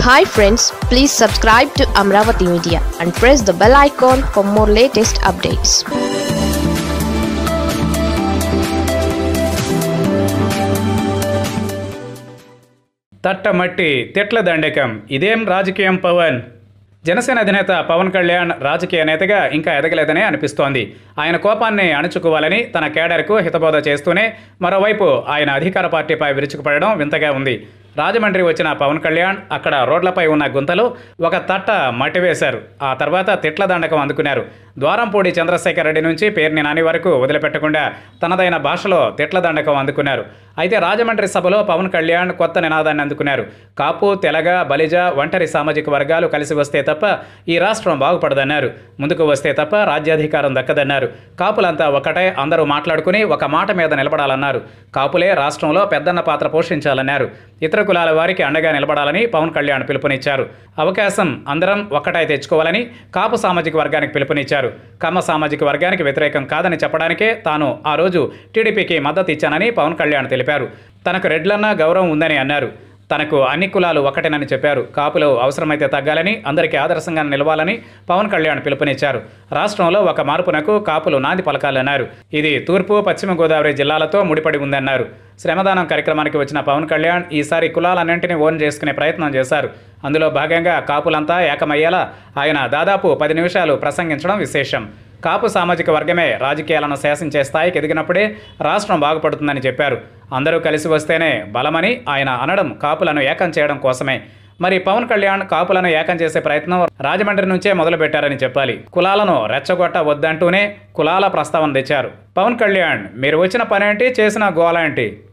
hi friends please subscribe to Amaravati media and press the bell icon for more latest updates తట్టమట్టి తిట్ల దండకం ఇదేం రాజకీయం పవన్ జనసేన అధినేత పవన్ కళ్యాణ్ రాజకీయ నేతగా ఇంకా ఎదగలేదనే అనిపిస్తోంది ఆయన కోపాన్ని అణుచుకోవాలని తన కేడర్కు హితబోధ చేస్తూనే మరోవైపు ఆయన అధికార పార్టీపై విరుచుకుపడడం వింతగా ఉంది రాజమండ్రి వచ్చిన పవన్ కళ్యాణ్ అక్కడ రోడ్లపై ఉన్న గుంతలు ఒక తట్ట మట్టి వేశారు ఆ తర్వాత తిట్ల దండకం అందుకున్నారు ద్వారంపూడి చంద్రశేఖర్ రెడ్డి నుంచి పేర్ని నాని వరకు వదిలిపెట్టకుండా తనదైన భాషలో తిట్ల దండకం అందుకున్నారు అయితే రాజమండ్రి సభలో పవన్ కళ్యాణ్ కొత్త నినాదాన్ని అందుకున్నారు కాపు తెలగ బలిజ ఒంటరి సామాజిక వర్గాలు కలిసి వస్తే తప్ప ఈ రాష్ట్రం బాగుపడదన్నారు ముందుకు వస్తే తప్ప రాజ్యాధికారం దక్కదన్నారు కాపులంతా ఒకటే అందరూ మాట్లాడుకుని ఒక మాట మీద నిలబడాలన్నారు కాపులే రాష్ట్రంలో పెద్దన్న పాత్ర పోషించాలన్నారు ఇతర కులాల వారికి అండగా నిలబడాలని పవన్ కళ్యాణ్ పిలుపునిచ్చారు అవకాశం అందరం ఒక్కటై తెచ్చుకోవాలని కాపు సామాజిక వర్గానికి పిలుపునిచ్చారు కమ్మ సామాజిక వర్గానికి వ్యతిరేకం కాదని చెప్పడానికే తాను ఆ రోజు టీడీపీకి మద్దతు ఇచ్చానని పవన్ కళ్యాణ్ తెలిపారు తనకు రెడ్లన్నా గౌరవం ఉందని అన్నారు తనకు అన్ని కులాలు ఒకటేనని చెప్పారు కాపులు అవసరమైతే తగ్గాలని అందరికీ ఆదర్శంగా నిలవాలని పవన్ కళ్యాణ్ పిలుపునిచ్చారు రాష్ట్రంలో ఒక మార్పునకు కాపులు నాంది పలకాలన్నారు ఇది తూర్పు పశ్చిమ గోదావరి జిల్లాలతో ముడిపడి ఉందన్నారు శ్రమదానం కార్యక్రమానికి వచ్చిన పవన్ కళ్యాణ్ ఈసారి కులాలన్నింటినీ ఓన్ చేసుకునే ప్రయత్నం చేశారు అందులో భాగంగా కాపులంతా ఏకమయ్యేలా ఆయన దాదాపు పది నిమిషాలు ప్రసంగించడం విశేషం కాపు సామాజిక వర్గమే రాజకీయాలను శాసించే స్థాయికి ఎదిగినప్పుడే రాష్ట్రం బాగుపడుతుందని చెప్పారు అందరూ కలిసి వస్తేనే బలమని ఆయన అనడం కాపులను ఏకం చేయడం కోసమే మరి పవన్ కళ్యాణ్ కాపులను ఏకం చేసే ప్రయత్నం రాజమండ్రి నుంచే మొదలుపెట్టారని చెప్పాలి కులాలను రెచ్చగొట్ట వద్దంటూనే కులాల ప్రస్తావన తెచ్చారు పవన్ కళ్యాణ్ మీరు వచ్చిన పనేంటి చేసిన గోల ఏంటి